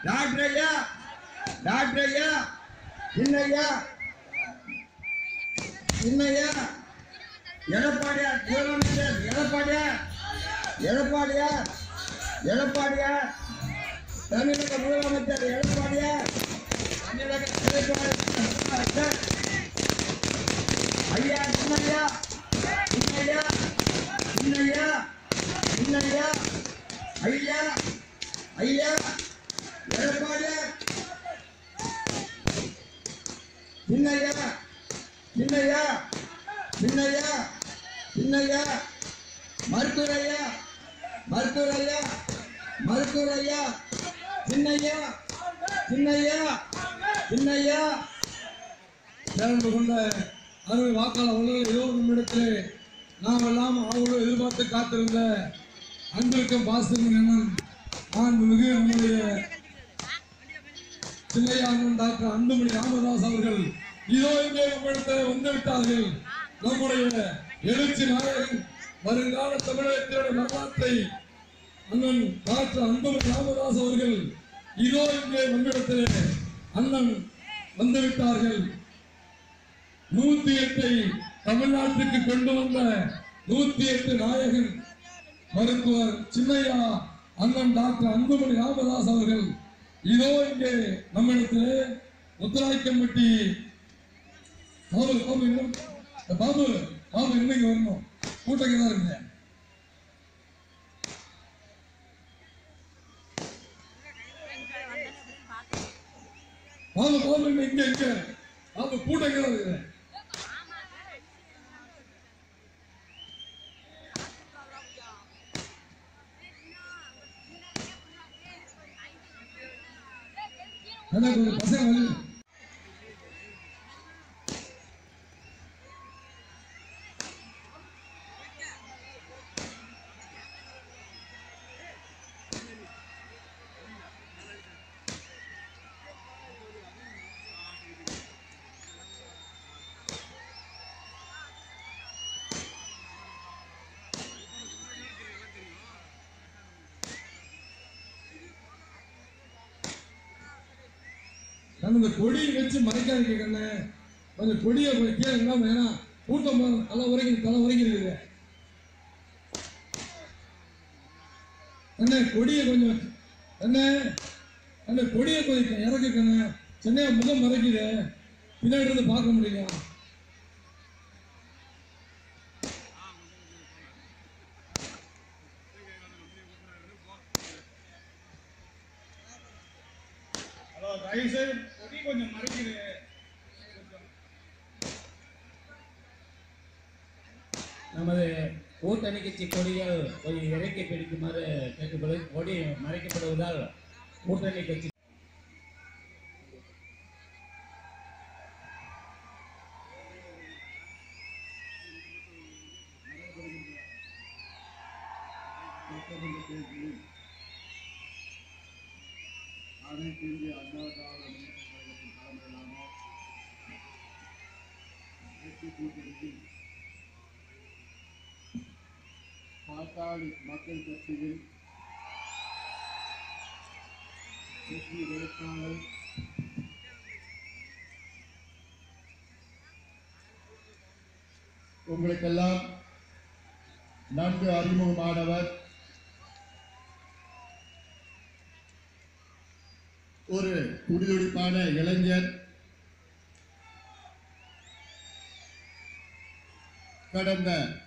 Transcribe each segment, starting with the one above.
doctor ஐயா doctor ஐயா இன்னையா இன்னையா எடப்பாடியா முதலமைச்சர் எடப்பாடியா எடப்பாடியா எடப்பாடியா தமிழக முதலமைச்சர் எடப்பாடியா தமிழக முதலமைச்சர் ஐயா இன்னையா இன்னையா இன்னையா இன்னையா ஐயா ஐயா எடப்பாடியா சின்னையா சின்னையா சின்னையா சின்னையா மருத்துவரையா மருத்துவரையா மருத்துவரையா சின்னையா சின்னையா சின்னையா சேர்ந்து கொண்ட அருமை வாக்காளர் உலகில் ஏதோ நம்மிடத்திலே நாம் எல்லாம் அவரோடு எதிர்பார்த்து காத்திருந்த அன்பிற்கும் பாசத்தின் எண்ணம் மாண்புமிகு நம்முடைய சின்னையானன் டாக்டர் அன்புமணி ராமதாஸ் அவர்கள் இதோ இங்கே நம்மிடத்தில் வந்துவிட்டார்கள் நம்முடைய எழுச்சி நாயகன் வருங்கால தமிழகத்தினுடைய வரலாற்றை அண்ணன் டாக்டர் அன்புமணி ராமதாஸ் அவர்கள் இதோ இங்கே நம்மிடத்திலே அண்ணன் வந்துவிட்டார்கள் நூத்தி எட்டை தமிழ்நாட்டுக்கு கொண்டு வந்த நூத்தி எட்டு நாயகன் மருத்துவர் சின்னையா அண்ணன் டாக்டர் அன்புமணி ராமதாஸ் அவர்கள் இதோ இங்கே நம்மிடத்திலே முத்துராய்க்கம்பட்டி பாபு பாபு இன்னும் பாபு பாபு இன்னைக்கு வரணும் கூட்டங்க தான் இருங்க பாபு பாபு இன்னும் இங்க இங்க பாபு கூட்டங்க தான் இருக்கு அண்ணா கொஞ்சம் பசங்க வந்து கண்ணு இந்த கொடியை வச்சு மறைக்காதீங்க கண்ணு கொஞ்சம் கொடியை கொஞ்சம் கீழே இல்லாம வேணாம் கூட்டம் பாருங்க தலை உரைக்குது தலை உரைக்குது இருக்குது அண்ணே கொடியை கொஞ்சம் அண்ணே அண்ணே கொடியை கொஞ்சம் இறக்கு கண்ணு சென்னையா முகம் மறைக்குது பின்னாடி இருந்து பார்க்க முடியல ஹலோ தயவுசெய்து கொடி கொஞ்சம் மறைக்குது நமது கூட்டணி கட்சி கொடிகள் கொஞ்சம் இறக்கி பிடிக்குமாறு கேட்டுக்கொள்ள கொடி மறைக்கப்படுவதால் கூட்டணி கட்சி அனைத்து இந்திய அண்ணா திராவிட முன்னேற்ற கழகத்தின் தலைமையிலான வெற்றி கூட்டணியில் பாட்டாளி மக்கள் கட்சியில் வெற்றி வேட்பாளர் உங்களுக்கெல்லாம் நன்கு அறிமுகமானவர் ஒரு துடிதுடிப்பான இளைஞர் கடந்த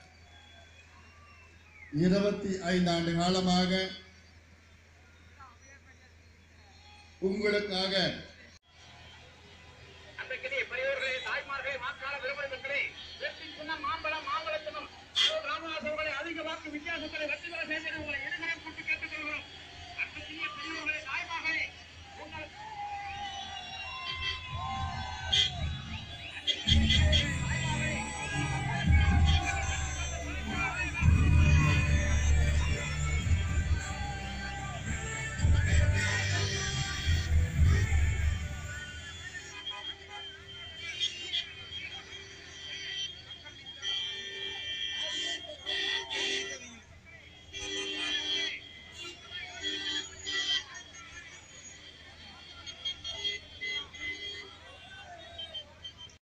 இருபத்தி ஐந்து ஆண்டு காலமாக உங்களுக்காக அன்றைக்கிலே பெரியோர்களே தாய்மார்களே வாக்காள விரும்புகிறே வெற்றி சின்னம் மாம்பழம் மாம்பழத்தினம் ராமதாஸ் அவர்களை அதிக வாக்கு வித்தியாசங்களை வெற்றி பெற செய்து உங்களை இருகரம் கொண்டு